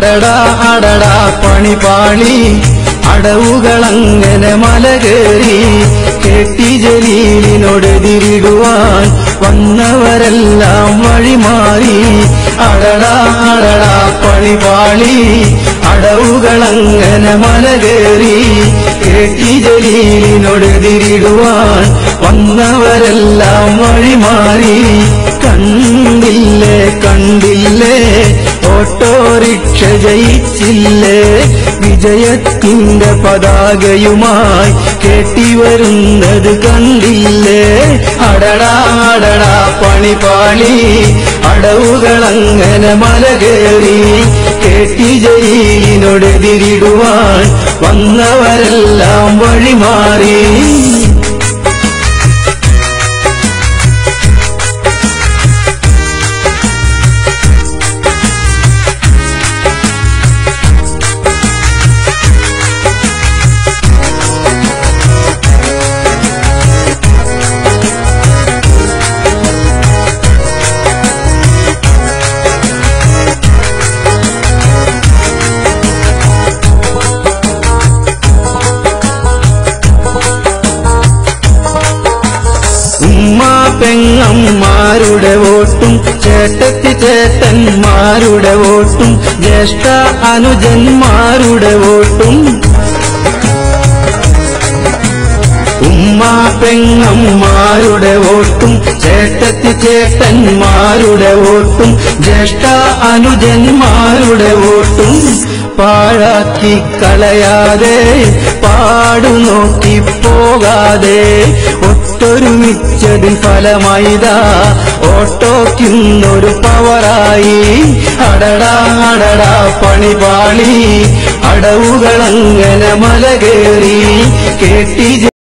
അടടാ അടടാ പണിപാളി അടവുകളങ്ങനെ മലകേറി കെട്ടി ജലീലിനോടെതിരിടുവാൻ വന്നവരെല്ലാം വഴിമാറി അടടാ അടടാ പണിപാളി അടവുകളങ്ങനെ മലകേറി കെട്ടി ജലീലിനോടെതിരിടുവാൻ വന്നവരെല്ലാം വഴിമാറി കണ്ടില്ലേ കണ്ടില്ലേ ഓട്ടോറിക്ഷ ജയിച്ചില്ലേ വിജയത്തിന്റെ പതാകയുമായി കെട്ടിവരുന്നത് കണ്ടില്ലേ അടടാ അടടാ പണിപാളി അടവുകളങ്ങനെ മലകേറി കെട്ടി ജയിലിനോടെതിരിടുവാൻ വന്നവരെല്ലാം വഴിമാറി ഉമ്മ പെങ്ങന്മാരുടെ വോട്ടും ചേട്ടത്തി ചേട്ടന്മാരുടെ വോട്ടും ജ്യേഷ്ഠ അനുജന്മാരുടെ വോട്ടും ഉമ്മ പെങ്ങന്മാരുടെ വോട്ടും ചേട്ടത്തി ചേട്ടന്മാരുടെ വോട്ടും ജ്യേഷ്ഠ അനുജന്മാരുടെ വോട്ടും പാഴാക്കി കളയാതെ പാടു നോക്കി പോകാതെ ഒത്തൊരുമിച്ചതിൻ ഫലമായിതാ ഓട്ടോയ്ക്കുന്നൊരു പവറായി അടടാ അടടാ പണിപാളി അടവുകളങ്ങനെ മലകേറി കേട്ടി